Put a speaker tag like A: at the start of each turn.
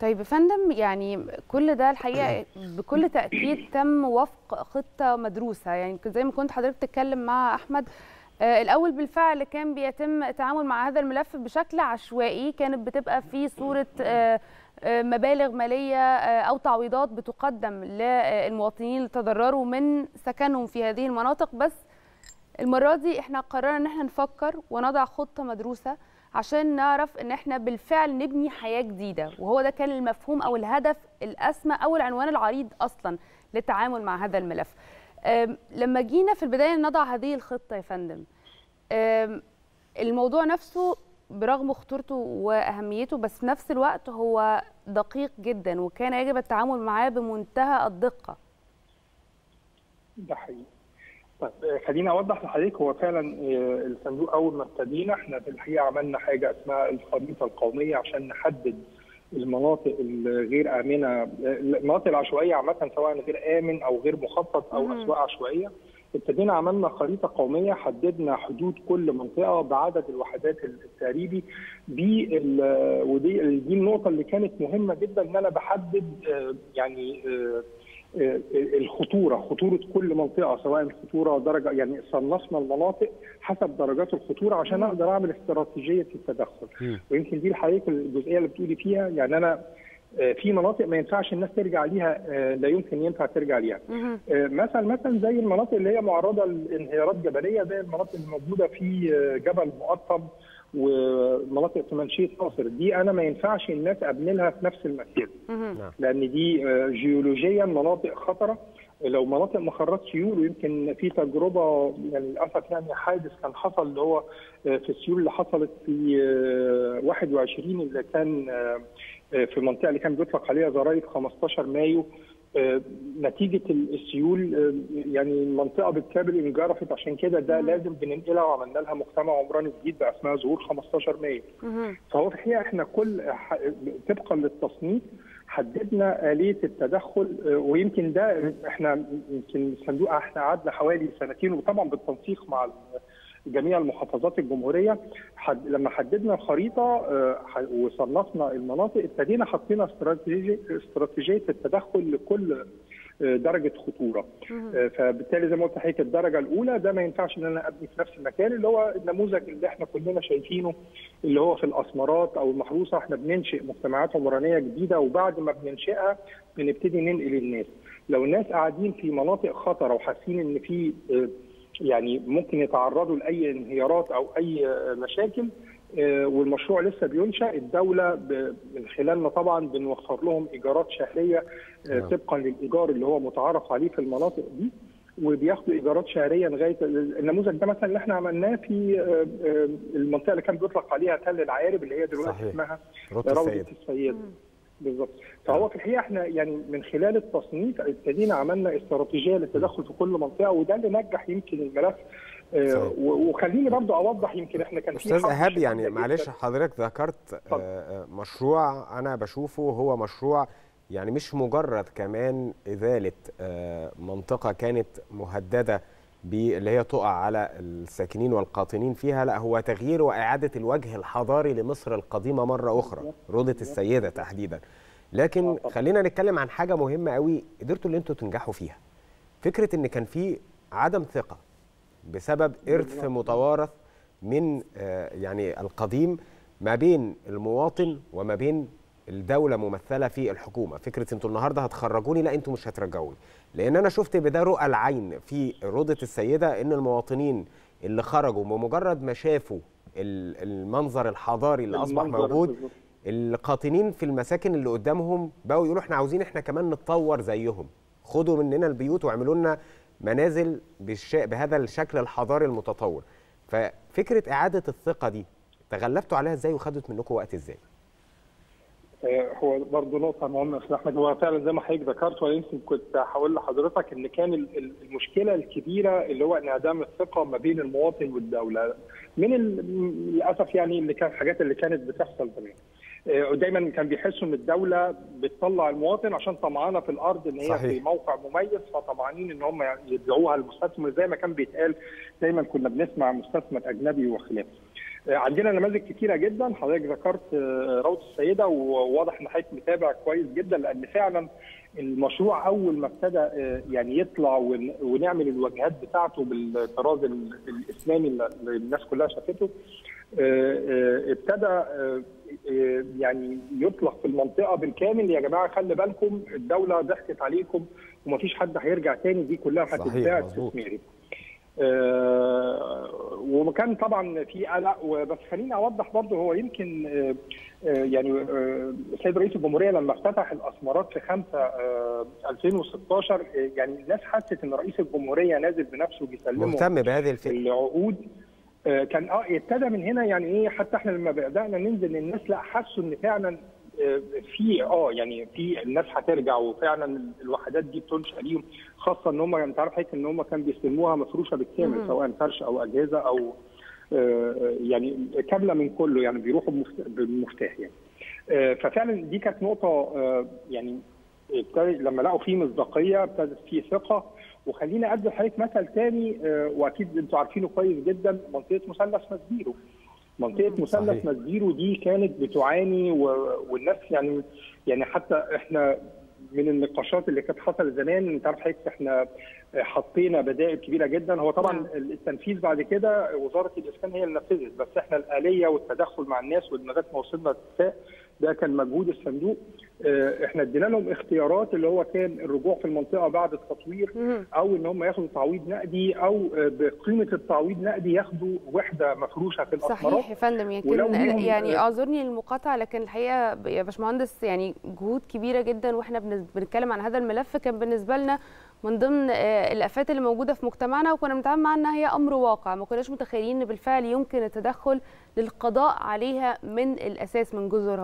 A: طيب يا فندم يعني كل ده الحقيقه بكل تاكيد تم وفق خطه مدروسه يعني زي ما كنت حضرتك بتتكلم مع احمد آه الاول بالفعل كان بيتم التعامل مع هذا الملف بشكل عشوائي كانت بتبقى في صوره آه مبالغ ماليه او تعويضات بتقدم للمواطنين اللي تضرروا من سكنهم في هذه المناطق بس المره دي احنا قررنا ان احنا نفكر ونضع خطه مدروسه عشان نعرف ان احنا بالفعل نبني حياه جديده وهو ده كان المفهوم او الهدف الاسمى او العنوان العريض اصلا للتعامل مع هذا الملف لما جينا في البدايه نضع هذه الخطه يا فندم الموضوع نفسه برغم خطورته واهميته بس في نفس الوقت هو دقيق جدا وكان يجب التعامل معاه بمنتهى الدقه
B: ده حقيقي طيب خليني اوضح لحضرتك هو فعلا الصندوق اول ما ابتدينا احنا في الحقيقه عملنا حاجه اسمها الخريطه القوميه عشان نحدد المناطق الغير امنه المناطق العشوائيه عامه سواء غير امن او غير مخطط او اسواق عشوائيه ابتدينا عملنا خريطه قوميه حددنا حدود كل منطقه بعدد الوحدات التهريبي دي ودي دي النقطه اللي كانت مهمه جدا ان انا بحدد يعني الخطوره خطوره كل منطقه سواء خطوره درجه يعني صنفنا المناطق حسب درجات الخطوره عشان اقدر اعمل استراتيجيه التدخل ويمكن دي الحقيقه الجزئيه اللي بتقولي فيها يعني انا في مناطق ما ينفعش الناس ترجع ليها لا يمكن ينفع ترجع ليها مثلا مثلا زي المناطق اللي هي معرضه لانهيارات جبليه زي المناطق اللي موجوده في جبل مقطم ومناطق في منشيه ناصر دي انا ما ينفعش الناس ابني لها في نفس المكان لان دي جيولوجيا مناطق خطره لو مناطق مخرات سيول ويمكن في تجربه يعني للاسف يعني حادث كان حصل اللي هو في السيول اللي حصلت في 21 اللي كان في المنطقه اللي كان بيطلق عليها ضرائب 15 مايو نتيجه السيول يعني المنطقه بالكامل انجرفت عشان كده ده لازم بننقلها وعملنا لها مجتمع عمراني جديد بقى اسمها ظهور 15 مايو فهو في الحقيقه احنا كل طبقا للتصنيف حددنا آلية التدخل ويمكن ده احنا يمكن الصندوق احنا قعدنا حوالي سنتين وطبعا بالتنسيق مع جميع المحافظات الجمهوريه حد لما حددنا الخريطه وصنفنا المناطق ابتدينا حطينا استراتيجيه استراتيجيه التدخل لكل درجه خطوره فبالتالي زي ما قلت لحضرتك الدرجه الاولى ده ما ينفعش ان انا ابني في نفس المكان اللي هو النموذج اللي احنا كلنا شايفينه اللي هو في الاسمرات او المحروسه احنا بننشئ مجتمعات عمرانيه جديده وبعد ما بننشئها بنبتدي ننقل الناس لو الناس قاعدين في مناطق خطره وحاسين ان في يعني ممكن يتعرضوا لاي انهيارات او اي مشاكل والمشروع لسه بينشا الدوله من خلالنا طبعا بنوفر لهم ايجارات شهريه طبقا للايجار اللي هو متعارف عليه في المناطق دي وبياخدوا ايجارات شهريه لغايه النموذج ده مثلا اللي احنا عملناه في المنطقه اللي كان بيطلق عليها تل العيارب اللي هي دلوقتي صحيح. اسمها روضه السيده بالظبط فهو في الحقيقه احنا يعني من خلال التصنيف ابتدينا عملنا استراتيجيه للتدخل في كل منطقه وده اللي نجح يمكن الملف آه وخليني برضو اوضح يمكن احنا كان
C: استاذ ايهاب يعني معلش حضرتك ذكرت آه مشروع انا بشوفه هو مشروع يعني مش مجرد كمان ازاله آه منطقه كانت مهدده اللي هي تقع على الساكنين والقاطنين فيها لا هو تغيير واعاده الوجه الحضاري لمصر القديمه مره اخرى روضه السيده تحديدا لكن خلينا نتكلم عن حاجه مهمه قوي قدرتوا ان انتوا تنجحوا فيها فكره ان كان في عدم ثقه بسبب ارث متوارث من يعني القديم ما بين المواطن وما بين الدوله ممثله في الحكومه فكره انتوا النهارده هتخرجوني لا انتوا مش هترجعوني لان انا شفت بده رؤى العين في روضه السيده ان المواطنين اللي خرجوا بمجرد ما شافوا المنظر الحضاري اللي اصبح موجود القاطنين في المساكن اللي قدامهم بقوا يقولوا احنا عاوزين احنا كمان نتطور زيهم خدوا مننا البيوت واعملوا لنا منازل بالش... بهذا الشكل الحضاري المتطور ففكره اعاده الثقه دي تغلبتوا عليها ازاي وخدت منكم وقت ازاي
B: هو برضه نقطة مهمة يا أستاذ أحمد هو فعلا زي ما حضرتك ذكرت وأنا يمكن كنت هقول لحضرتك إن كان المشكلة الكبيرة اللي هو انعدام الثقة ما بين المواطن والدولة من للأسف يعني اللي كان الحاجات اللي كانت بتحصل زمان. ودايما كان بيحسوا ان الدوله بتطلع المواطن عشان طمعانه في الارض ان هي صحيح. في موقع مميز فطمعانين ان هم يبيعوها للمستثمر زي ما كان بيتقال دايما كنا بنسمع مستثمر اجنبي وخلافه. عندنا نماذج كتيره جدا حضرتك ذكرت روضه السيده وواضح ان حضرتك متابع كويس جدا لان فعلا المشروع اول ما ابتدى يعني يطلع ونعمل الواجهات بتاعته بالطراز الاسلامي اللي الناس كلها شافته ابتدى يعني يطلق في المنطقه بالكامل يا جماعه خلي بالكم الدوله ضحكت عليكم ومفيش حد هيرجع تاني دي كلها هتتباع استثماري. آه وكان طبعا في قلق بس خليني اوضح برضه هو يمكن آه يعني آه السيد رئيس الجمهوريه لما افتتح الاسمرات في 5 2016 يعني الناس حست ان رئيس الجمهوريه نازل بنفسه بيسلمه
C: مهتم بهذه الفكره
B: العقود كان اه ابتدى من هنا يعني ايه حتى احنا لما بدانا ننزل للناس لا حسوا ان فعلا في اه يعني في الناس هترجع وفعلا الوحدات دي بتنشا ليهم خاصه ان هم انت عارف حضرتك ان هم كانوا بيستلموها مفروشه بالكامل سواء فرش او اجهزه او يعني كامله من كله يعني بيروحوا بالمفتاح يعني ففعلا دي كانت نقطه يعني لما لقوا فيه مصداقيه ابتدت فيه ثقه وخليني ادي لحضرتك مثل تاني واكيد انتوا عارفينه كويس جدا منطقه مثلث مسبيرو منطقه مثلث مسبيرو دي كانت بتعاني والناس يعني يعني حتى احنا من النقاشات اللي كانت حصلت زمان انت عارف حضرتك احنا حطينا بدائل كبيره جدا هو طبعا التنفيذ بعد كده وزاره الاسكان هي اللي نفذت بس احنا الاليه والتدخل مع الناس ولغايه ما وصلنا لاتفاق ده كان مجهود الصندوق احنا ادينا لهم اختيارات اللي هو كان الرجوع في المنطقه بعد التطوير او ان هم ياخدوا تعويض نقدي او بقيمه التعويض نقدي ياخدوا وحده مفروشه في الاسمرات
A: صحيح يا فندم يمكن يعني اعذرني المقاطعه لكن الحقيقه يا باشمهندس يعني جهود كبيره جدا واحنا بنتكلم عن هذا الملف كان بالنسبه لنا من ضمن الافات اللي موجوده في مجتمعنا وكنا بنتعامل معها انها هي امر واقع ما كناش متخيلين ان بالفعل يمكن التدخل للقضاء عليها من الاساس من جذورها